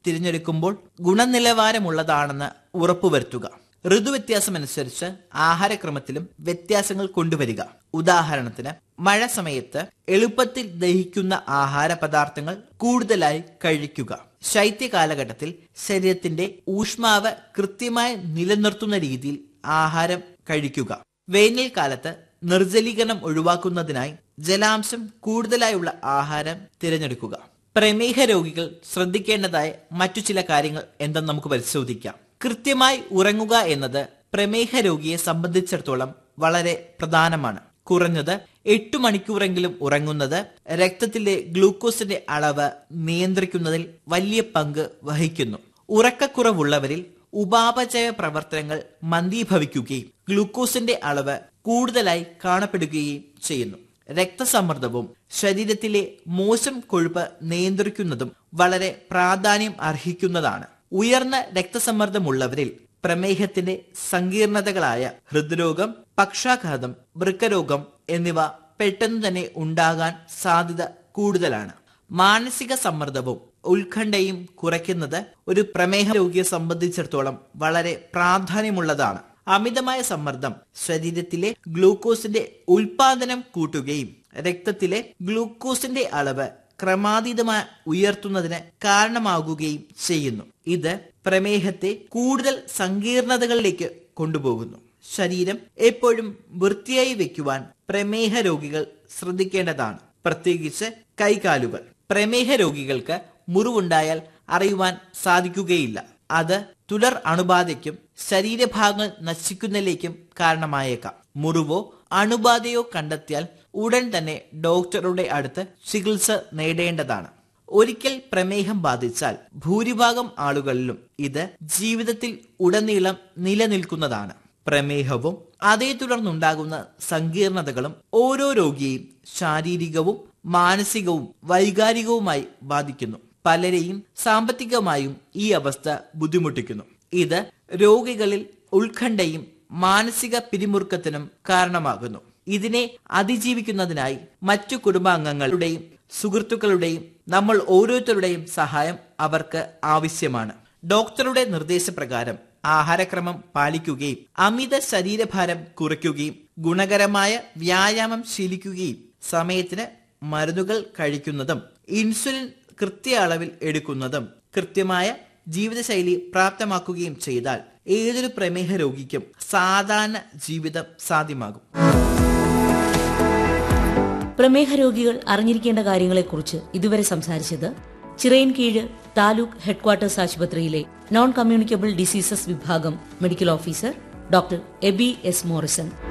തിരഞ്ഞെടുക്കുമ്പോൾ ഗുണനിലവാരമുള്ളതാണെന്ന് ഉറപ്പുവരുത്തുക ഋതുവ്യത്യാസമനുസരിച്ച് ആഹാരക്രമത്തിലും വ്യത്യാസങ്ങൾ കൊണ്ടുവരിക ഉദാഹരണത്തിന് മഴ സമയത്ത് എളുപ്പത്തിൽ ദഹിക്കുന്ന ആഹാര പദാർത്ഥങ്ങൾ കൂടുതലായി കഴിക്കുക ശൈത്യ കാലഘട്ടത്തിൽ ശരീരത്തിന്റെ ഊഷ്മാവ് കൃത്യമായി നിലനിർത്തുന്ന രീതിയിൽ ആഹാരം കഴിക്കുക വേനൽക്കാലത്ത് നിർജ്ജലീകരണം ഒഴിവാക്കുന്നതിനായി ജലാംശം കൂടുതലായുള്ള ആഹാരം തിരഞ്ഞെടുക്കുക പ്രമേഹ രോഗികൾ ശ്രദ്ധിക്കേണ്ടതായ മറ്റു ചില കാര്യങ്ങൾ എന്തെന്ന് നമുക്ക് പരിശോധിക്കാം കൃത്യമായി ഉറങ്ങുക എന്നത് പ്രമേഹ രോഗിയെ സംബന്ധിച്ചിടത്തോളം വളരെ പ്രധാനമാണ് കുറഞ്ഞത് എട്ടു മണിക്കൂറെങ്കിലും ഉറങ്ങുന്നത് രക്തത്തിലെ ഗ്ലൂക്കോസിന്റെ അളവ് നിയന്ത്രിക്കുന്നതിൽ വലിയ പങ്ക് വഹിക്കുന്നു ഉറക്കക്കുറവുള്ളവരിൽ ഉപാപചയ പ്രവർത്തനങ്ങൾ മന്ദീഭവിക്കുകയും ഗ്ലൂക്കോസിന്റെ അളവ് കൂടുതലായി കാണപ്പെടുകയും ചെയ്യുന്നു രക്തസമ്മർദ്ദവും ശരീരത്തിലെ മോശം കൊഴുപ്പ് നിയന്ത്രിക്കുന്നതും വളരെ പ്രാധാന്യം അർഹിക്കുന്നതാണ് ഉയർന്ന രക്തസമ്മർദ്ദമുള്ളവരിൽ പ്രമേഹത്തിന്റെ സങ്കീർണതകളായ ഹൃദ്രോഗം പക്ഷാഘാതം വൃക്കരോഗം എന്നിവ പെട്ടെന്ന് തന്നെ ഉണ്ടാകാൻ സാധ്യത കൂടുതലാണ് മാനസിക സമ്മർദ്ദവും ഉത്കണ്ഠയും കുറയ്ക്കുന്നത് ഒരു പ്രമേഹ രോഗിയെ സംബന്ധിച്ചിടത്തോളം വളരെ പ്രാധാന്യമുള്ളതാണ് അമിതമായ സമ്മർദ്ദം ശരീരത്തിലെ ഗ്ലൂക്കോസിന്റെ ഉൽപാദനം കൂട്ടുകയും രക്തത്തിലെ ഗ്ലൂക്കോസിന്റെ അളവ് ക്രമാതീതമായി ഉയർത്തുന്നതിന് കാരണമാകുകയും ചെയ്യുന്നു ഇത് പ്രമേഹത്തെ കൂടുതൽ സങ്കീർണതകളിലേക്ക് കൊണ്ടുപോകുന്നു ശരീരം എപ്പോഴും വൃത്തിയായി വെക്കുവാൻ പ്രമേഹ രോഗികൾ ശ്രദ്ധിക്കേണ്ടതാണ് പ്രത്യേകിച്ച് കൈകാലുകൾ പ്രമേഹ രോഗികൾക്ക് മുറിവുണ്ടായാൽ അറിയുവാൻ സാധിക്കുകയില്ല അത് തുടർ അണുബാധയ്ക്കും ശരീരഭാഗങ്ങൾ നശിക്കുന്നതിലേക്കും കാരണമായേക്കാം മുറിവോ അണുബാധയോ കണ്ടെത്തിയാൽ ഉടൻ തന്നെ ഡോക്ടറുടെ അടുത്ത് ചികിത്സ നേടേണ്ടതാണ് ഒരിക്കൽ പ്രമേഹം ബാധിച്ചാൽ ഭൂരിഭാഗം ആളുകളിലും ഇത് ജീവിതത്തിൽ ഉടനീളം നിലനിൽക്കുന്നതാണ് പ്രമേഹവും അതേ തുടർന്നുണ്ടാകുന്ന സങ്കീർണതകളും ഓരോ രോഗിയെയും ശാരീരികവും മാനസികവും വൈകാരികവുമായി ബാധിക്കുന്നു പലരെയും സാമ്പത്തികമായും ഈ അവസ്ഥ ബുദ്ധിമുട്ടിക്കുന്നു ഇത് രോഗികളിൽ ഉത്കണ്ഠയും മാനസിക പിരിമുറുക്കത്തിനും കാരണമാകുന്നു ഇതിനെ അതിജീവിക്കുന്നതിനായി മറ്റു കുടുംബാംഗങ്ങളുടെയും സുഹൃത്തുക്കളുടെയും നമ്മൾ ഓരോരുത്തരുടെയും സഹായം അവർക്ക് ആവശ്യമാണ് ഡോക്ടറുടെ നിർദ്ദേശപ്രകാരം ആഹാരക്രമം പാലിക്കുകയും അമിത ശരീരഭാരം കുറയ്ക്കുകയും ഗുണകരമായ വ്യായാമം ശീലിക്കുകയും സമയത്തിന് മരുന്നുകൾ കഴിക്കുന്നതും ഇൻസുലിൻ കൃത്യ അളവിൽ എടുക്കുന്നതും കൃത്യമായ ജീവിതശൈലി പ്രാപ്തമാക്കുകയും ചെയ്താൽ ഏതൊരു പ്രമേഹ രോഗിക്കും സാധാരണ ജീവിതം സാധ്യമാകും പ്രമേഹ രോഗികൾ അറിഞ്ഞിരിക്കേണ്ട കാര്യങ്ങളെക്കുറിച്ച് ഇതുവരെ സംസാരിച്ചത് ചിറയൻകീഴ് താലൂക്ക് ഹെഡ്ക്വാർട്ടേഴ്സ് ആശുപത്രിയിലെ നോൺ കമ്മ്യൂണിക്കബിൾ ഡിസീസസ് വിഭാഗം medical officer doctor A B S Morrison